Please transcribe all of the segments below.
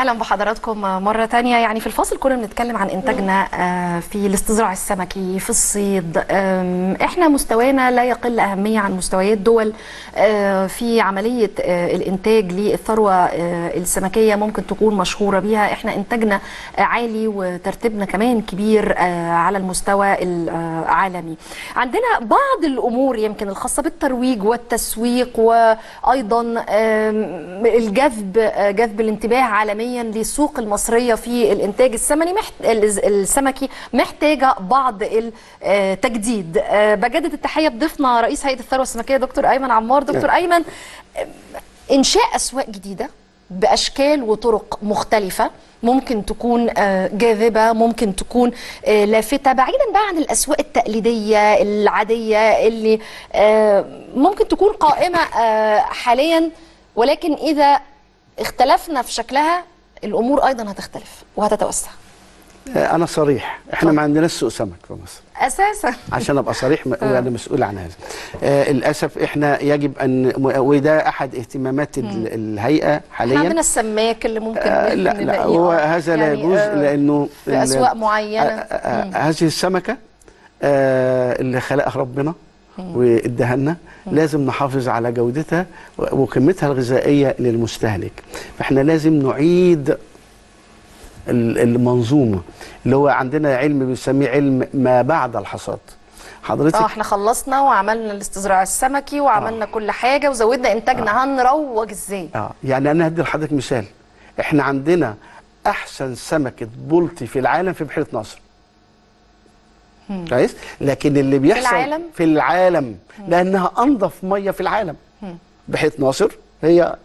اهلا بحضراتكم مره تانية يعني في الفاصل كنا بنتكلم عن انتاجنا آه، في الاستزراع السمكي في الصيد آم، احنا مستوانا لا يقل اهميه عن مستويات دول آه، في عمليه آه، الانتاج للثروه آه، السمكيه ممكن تكون مشهوره بيها احنا انتاجنا آه، عالي وترتيبنا كمان كبير آه، على المستوى العالمي عندنا بعض الامور يمكن الخاصه بالترويج والتسويق وايضا آم، الجذب آه، جذب الانتباه عالميا للسوق المصريه في الانتاج السمني محت... السمكي محتاجه بعض التجديد آه، بجدد التحيه بضيفنا رئيس هيئه الثروه السمكيه دكتور ايمن عمار دكتور ايمن آه، انشاء اسواق جديده باشكال وطرق مختلفه ممكن تكون آه، جاذبه ممكن تكون آه، لافته بعيدا بقى عن الاسواق التقليديه العاديه اللي آه، ممكن تكون قائمه آه، حاليا ولكن اذا اختلفنا في شكلها الامور ايضا هتختلف وهتتوسع آه، انا صريح احنا ما عندناش سوق سمك في مصر اساسا عشان ابقى صريح م- وانا مسؤول عن هذا آه للاسف احنا يجب ان وده احد اهتمامات ال- الهيئه احنا حاليا عندنا السماك اللي ممكن آه لا لا نلاقيه، هو آه، هذا لا يعني، يجوز آه، لانه في ال- اسواق معينه آه، آه، هذه السمكه آه اللي خلقها ربنا واداها لنا لازم نحافظ على جودتها و- وقيمتها الغذائيه للمستهلك فاحنا لازم نعيد ال- المنظومه اللي هو عندنا علم بنسميه علم ما بعد الحصاد حضرتك اه احنا خلصنا وعملنا الاستزراع السمكي وعملنا كل حاجه وزودنا انتاجنا هنروج ازاي اه يعني انا هدي لحضرتك مثال احنا عندنا احسن سمكه بلطي في العالم في بحيره ناصر كويس لكن اللي بيحصل العالم؟ في العالم لانها انظف ميه في العالم بحيره ناصر هي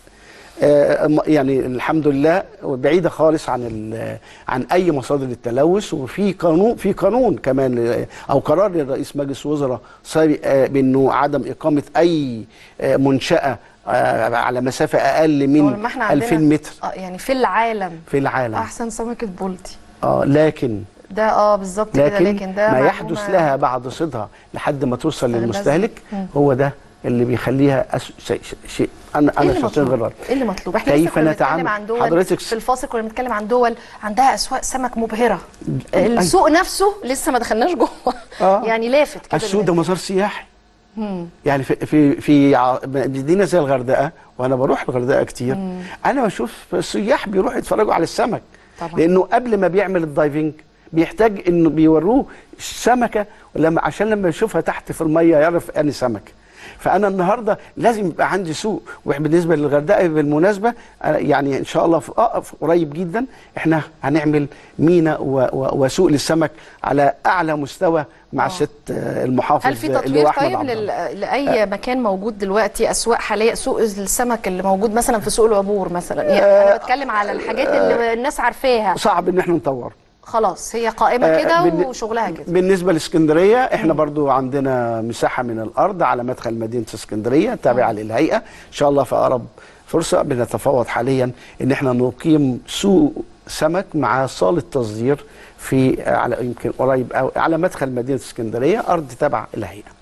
آه، م- يعني الحمد لله بعيده خالص عن ال- عن اي مصادر التلوث وفي قانون في قانون كمان آه، او قرار لرئيس مجلس الوزراء سابق آه، بانه عدم اقامه اي آه، منشاه آه، على مسافه اقل هو من لما احنا عندنا 2000 متر اه يعني في العالم في العالم احسن سمكه بولتي اه لكن ده اه بالظبط كده لكن, لكن ده ما معلومة- يحدث لها بعد صيدها لحد ما توصل لازم. للمستهلك مم. هو ده اللي بيخليها أس... شيء, شيء انا ايه انا اللي شخصيا مطلوب؟ غير ايه اللي مطلوب؟ احنا كيف لسه كنا نتعامل؟ بنتكلم عن دول حضرتك في الفاصل كنا بنتكلم عن دول عندها اسواق سمك مبهره السوق نفسه لسه ما دخلناش جوه آه. يعني لافت كده السوق ده للناس. مزار سياحي يعني في في في ع- مدينه زي الغردقه وانا بروح الغردقه كتير انا بشوف السياح بيروحوا يتفرجوا على السمك طبعا. لانه قبل ما بيعمل الدايفنج بيحتاج انه بيوروه السمكه لما عشان لما يشوفها تحت في الميه يعرف اني سمك فانا النهارده لازم يبقى عندي سوق وبالنسبه للغردقه بالمناسبه أنا يعني ان شاء الله في آه في قريب جدا احنا هنعمل مينا و- و- وسوق للسمك على اعلى مستوى مع آه. ست آه، المحافظ هل في اللي هو تطوير احمد طيب عبد لل... الله. لاي مكان موجود دلوقتي اسواق حاليه سوق السمك اللي موجود مثلا في سوق العبور مثلا يعني انا بتكلم على الحاجات اللي الناس عارفاها صعب ان احنا نطور خلاص هي قائمه آه، كده بالن- وشغلها كده بالنسبه لاسكندريه احنا برضو عندنا مساحه من الارض على مدخل مدينه اسكندريه تابعه للهيئه ان شاء الله في اقرب فرصه بنتفاوض حاليا ان احنا نقيم سوق سمك مع صاله تصدير في آه، على يمكن قريب أو على مدخل مدينه اسكندريه ارض تابعه للهيئه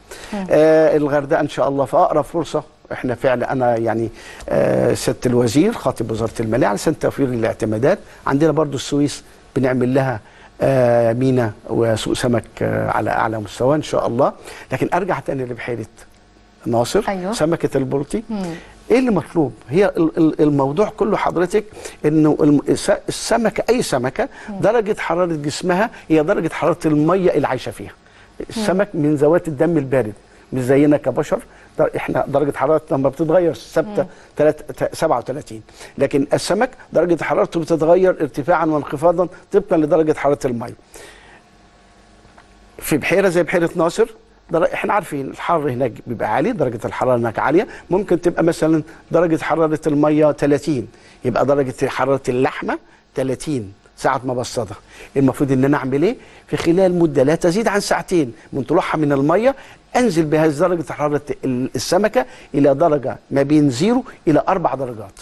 آه الغردقه ان شاء الله في اقرب فرصه احنا فعلا انا يعني آه سياده الوزير خاطب وزاره الماليه على سبيل توفير الاعتمادات عندنا برضو السويس بنعمل لها آه مينا وسوق سمك آه على اعلى مستوى ان شاء الله لكن ارجع تاني لبحيره ناصر أيوة. سمكه البلطي ايه اللي مطلوب هي ال- ال- الموضوع كله حضرتك انه الم- الس- السمكه اي سمكه درجه حراره جسمها هي درجه حراره الميه اللي عايشه فيها السمك من ذوات الدم البارد مش زينا كبشر در- احنا درجه حرارتنا لما بتتغير ثابته تلات- ت- 37 لكن السمك درجه حرارته بتتغير ارتفاعا وانخفاضا طبقا لدرجه حراره الميه في بحيره زي بحيره ناصر در... احنا عارفين الحر هناك بيبقى عالي درجه الحراره هناك عاليه ممكن تبقى مثلا درجه حراره الميه 30 يبقى درجه حراره اللحمه 30 ساعة ما بصدها المفروض ان انا اعمل ايه في خلال مدة لا تزيد عن ساعتين من طلوعها من المية انزل بهذه درجة حرارة ال- السمكة الى درجة ما بين زيرو الى اربع درجات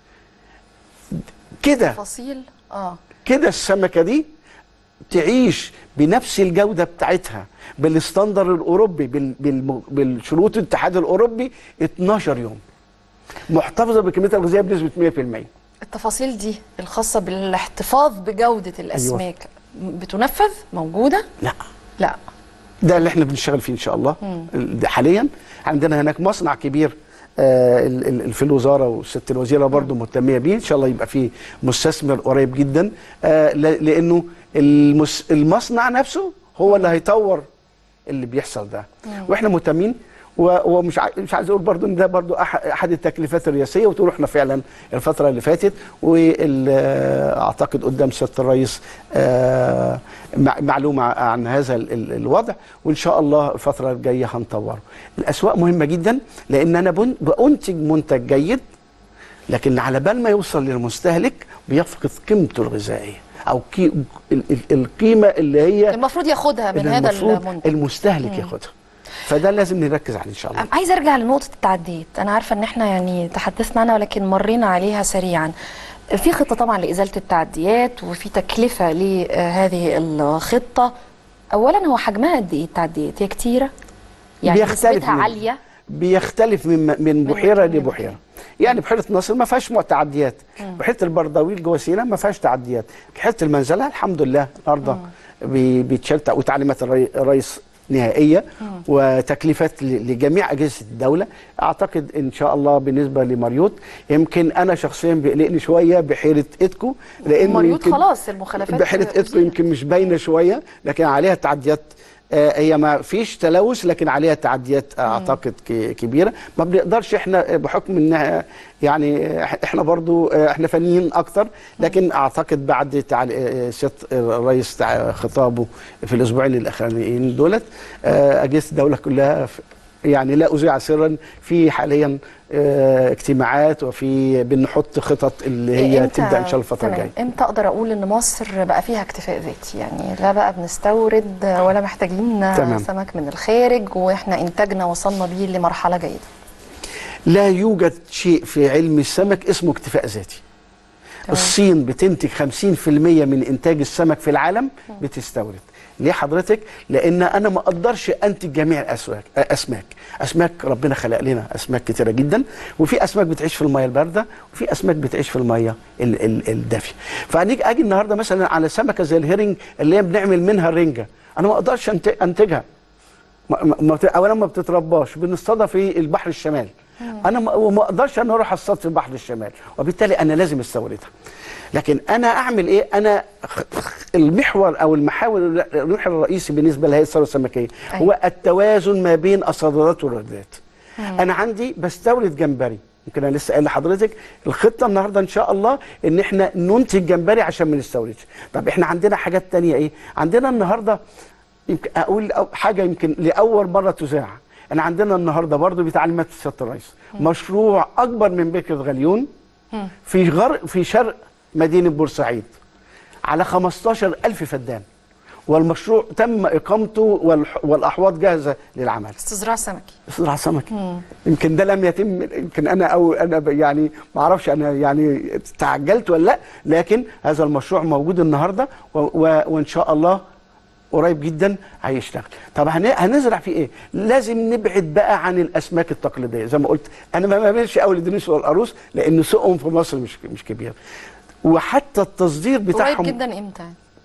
كده فصيل اه كده السمكه دي تعيش بنفس الجوده بتاعتها بالستاندر الاوروبي بال- بالم- بالشروط الاتحاد الاوروبي 12 يوم محتفظه بكميتها الغذائيه بنسبه 100% التفاصيل دي الخاصه بالاحتفاظ بجوده الاسماك بتنفذ موجوده لا لا ده اللي احنا بنشتغل فيه ان شاء الله ده حاليا عندنا هناك مصنع كبير آه، ال- ال- في الوزاره والست الوزيره برضو مهتميه بيه ان شاء الله يبقى فيه مستثمر قريب جدا آه، ل- لانه المس- المصنع نفسه هو اللي هيطور اللي بيحصل ده واحنا مهتمين و- ومش ع- مش عايز اقول برضو ان ده برضو أح- احد التكليفات الرئاسيه وتقول احنا فعلا الفتره اللي فاتت واعتقد قدام سياده الرئيس آه، مع- معلومه عن هذا ال- ال- الوضع وان شاء الله الفتره الجايه هنطوره. الاسواق مهمه جدا لان انا بن- بنتج منتج جيد لكن على بال ما يوصل للمستهلك بيفقد قيمته الغذائيه او كي ال- ال- القيمه اللي هي المفروض ياخدها من اللي هذا المفروض المنتج المستهلك ياخدها فده لازم نركز عليه ان شاء الله عايزه ارجع لنقطه التعديات انا عارفه ان احنا يعني تحدثنا عنها ولكن مرينا عليها سريعا في خطه طبعا لازاله التعديات وفي تكلفه لهذه الخطه اولا هو حجمها قد ايه التعديات هي كتيره يعني بيختلف نسبتها من- عاليه بيختلف من من بحيره من- لبحيره يعني بحيره ناصر ما فيهاش تعديات بحيره البردويل جوه سينا ما فيهاش تعديات بحيره المنزله الحمد لله النهارده بي- بيتشال تع- وتعليمات الري- الرئيس نهائيه وتكليفات ل- لجميع اجهزه الدوله اعتقد ان شاء الله بالنسبه لمريوط يمكن انا شخصيا بيقلقني شويه بحيره اتكو لان مريوط يمكن خلاص المخالفات بحيره اتكو أزيلت. يمكن مش باينه شويه لكن عليها تعديات آه، هي ما فيش تلوث لكن عليها تعديات آه، اعتقد ك- كبيره ما بنقدرش احنا بحكم انها يعني آه، احنا برضو آه، احنا فنيين اكتر لكن اعتقد بعد تعال- آه، سياده الرئيس تع- خطابه في الاسبوعين الاخرانيين دولت آه، اجهزه الدوله كلها ف- يعني لا اذيع سرا في حاليا آه، اجتماعات وفي بنحط خطط اللي هي إمتى- تبدا ان شاء الله الفتره تمام. الجايه امتى اقدر اقول ان مصر بقى فيها اكتفاء ذاتي يعني لا بقى بنستورد ولا محتاجين تمام. سمك من الخارج واحنا انتاجنا وصلنا بيه لمرحله جيده لا يوجد شيء في علم السمك اسمه اكتفاء ذاتي تمام. الصين بتنتج 50% من انتاج السمك في العالم بتستورد ليه حضرتك لان انا ما اقدرش انتج جميع الاسماك اسماك اسماك ربنا خلق لنا اسماك كتيره جدا وفي اسماك بتعيش في الميه البارده وفي اسماك بتعيش في الميه ال- ال- الدافيه فاجي اجي النهارده مثلا على سمكه زي الهيرنج اللي هي بنعمل منها الرنجه انا ما اقدرش أنت- انتجها ما ما- ما بت- اولا ما بتترباش بنصطادها في البحر الشمالي انا ما وما اقدرش انا اروح اصطاد في البحر الشمالي وبالتالي انا لازم استوردها لكن انا اعمل ايه انا خ- خ- المحور او المحاور المحور الرئيسي بالنسبه لهذه الثروه السمكيه أيوة. هو التوازن ما بين الصادرات والواردات انا عندي بستورد جمبري يمكن انا لسه قايل لحضرتك الخطه النهارده ان شاء الله ان احنا ننتج جمبري عشان ما نستوردش طب احنا عندنا حاجات تانية ايه عندنا النهارده يمكن اقول أو- حاجه يمكن لاول مره تذاع انا عندنا النهارده برضو بتعليمات سياده الرئيس مشروع اكبر من بكر غليون في غرب في شرق مدينه بورسعيد على 15 ألف فدان والمشروع تم إقامته والح- والأحواض جاهزة للعمل استزراع سمكي زراعة سمكي يمكن ده لم يتم يمكن أنا أو أنا ب- يعني ما أعرفش أنا يعني تعجلت ولا لا لكن هذا المشروع موجود النهاردة و و وإن شاء الله قريب جدا هيشتغل طب هن- هنزرع فيه ايه لازم نبعد بقى عن الاسماك التقليديه زي ما قلت انا ما بعملش قوي الدنيس والقاروس لان سوقهم في مصر مش مش كبير وحتى التصدير قريب بتاعهم جدا امتى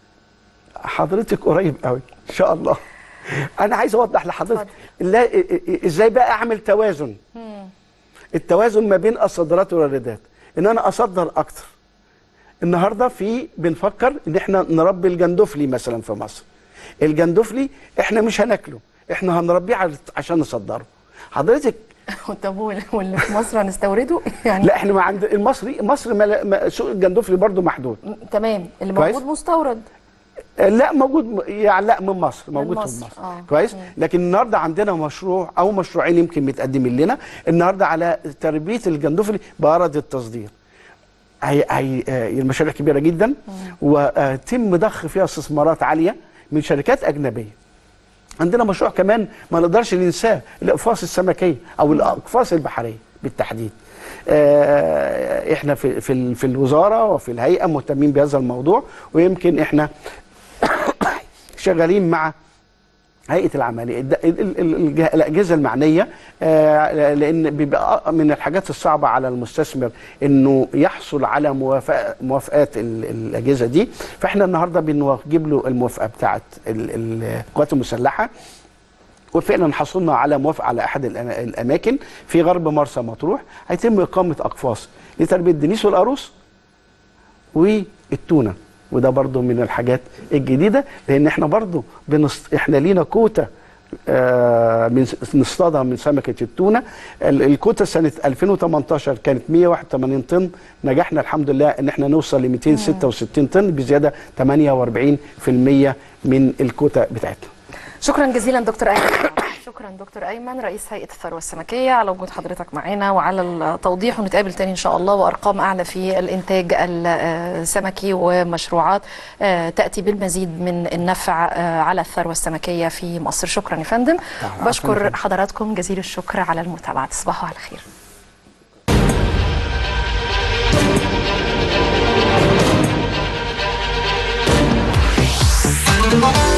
حضرتك قريب قوي ان شاء الله انا عايز اوضح لحضرتك لا إ- إ- ازاي بقى اعمل توازن التوازن ما بين الصادرات والواردات ان انا اصدر اكتر النهارده في بنفكر ان احنا نربي الجندفلي مثلا في مصر الجندفلي احنا مش هناكله احنا هنربيه عل- عشان نصدره حضرتك طب وال- واللي في مصر هنستورده يعني لا احنا ما عند المصري مصر ما ما- سوق الجندفلي برضو محدود م- تمام اللي كويس. موجود مستورد لا موجود يعني لا من مصر موجود في مصر، مصر آه. كويس لكن النهارده عندنا مشروع او مشروعين يمكن متقدمين لنا النهارده على تربيه الجندفلي بغرض التصدير هي هي آه، المشاريع كبيره جدا وتم ضخ فيها استثمارات عاليه من شركات اجنبيه عندنا مشروع كمان ما نقدرش ننساه الاقفاص السمكيه او الاقفاص البحريه بالتحديد آه، احنا في في ال- في الوزاره وفي الهيئه مهتمين بهذا الموضوع ويمكن احنا شغالين مع هيئه العمليه الد- ال- ال- ال- الجه- الاجهزه المعنيه آه، لان بيبقى من الحاجات الصعبه على المستثمر انه يحصل على موافقه موافقات ال- الاجهزه دي فاحنا النهارده بنجيب له الموافقه بتاعه ال- ال- القوات المسلحه وفعلا حصلنا على موافقه على احد الأما- الاماكن في غرب مرسى مطروح هيتم اقامه اقفاص لتربيه دنيس والقاروص والتونه وده برضو من الحاجات الجديده لان احنا برضو بنص... احنا لينا كوتا آه، من نصطادها من سمكه التونه ال- الكوتا سنه 2018 كانت 181 طن نجحنا الحمد لله ان احنا نوصل ل 266 طن بزياده 48% من الكوتا بتاعتنا شكرا جزيلا دكتور ايمن شكرا دكتور ايمن رئيس هيئه الثروه السمكيه على وجود حضرتك معانا وعلى التوضيح ونتقابل تاني ان شاء الله وارقام اعلى في الانتاج السمكي ومشروعات آه، تاتي بالمزيد من النفع آه، على الثروه السمكيه في مصر شكرا يا فندم عفواً يا بشكر فندم. حضراتكم جزيل الشكر على المتابعه تصبحوا على خير Thank you.